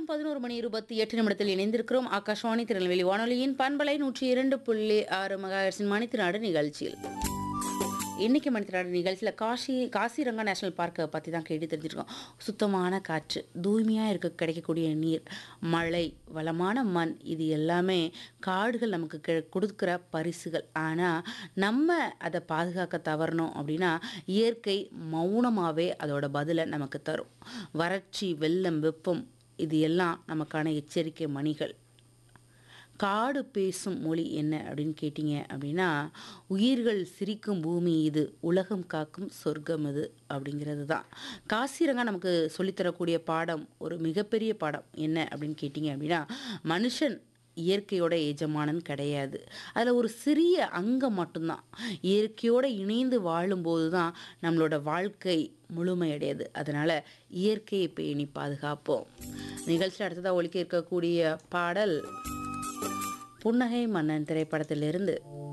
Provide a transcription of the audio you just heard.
நேரம் பதினோரு மணி இருபத்தி எட்டு நிமிடத்தில் இணைந்திருக்கிறோம் ஆகாஷ்வாணி திருநெல்வேலி வானொலியின் பண்பலை நூற்றி இரண்டு புள்ளி ஆறு மெகாஹெர்ட்ஸின் மணித்திராடு நிகழ்ச்சியில் இன்னைக்கு மணித்திராடு நிகழ்ச்சியில் காசி காசிரங்கா நேஷனல் பார்க்கை பற்றி தான் கேட்டு தெரிஞ்சிருக்கோம் சுத்தமான காற்று தூய்மையாக இருக்க கிடைக்கக்கூடிய நீர் மழை வளமான மண் இது எல்லாமே காடுகள் நமக்கு கி கொடுக்குற பரிசுகள் ஆனால் நம்ம அதை பாதுகாக்க தவறணும் அப்படின்னா இயற்கை மௌனமாகவே அதோட பதிலை நமக்கு தரும் வறட்சி வெள்ளம் வெப்பம் இது எல்லாம் நமக்கான எச்சரிக்கை மணிகள் காடு பேசும் மொழி என்ன அப்படின்னு கேட்டிங்க அப்படின்னா உயிர்கள் சிரிக்கும் பூமி இது உலகம் காக்கும் சொர்க்கம் இது அப்படிங்கிறது தான் காசிரங்கா நமக்கு சொல்லித்தரக்கூடிய பாடம் ஒரு மிகப்பெரிய பாடம் என்ன அப்படின்னு கேட்டிங்க அப்படின்னா மனுஷன் இயற்கையோட எஜமானன் கிடையாது அதில் ஒரு சிறிய அங்கம் மட்டும்தான் இயற்கையோடு இணைந்து வாழும்போது தான் நம்மளோட வாழ்க்கை முழுமையடையுது அதனால் இயற்கையை பேணி பாதுகாப்போம் நிகழ்ச்சியில் அடுத்ததாக ஒழிக்க இருக்கக்கூடிய பாடல் புன்னகை மன்னன் திரைப்படத்திலிருந்து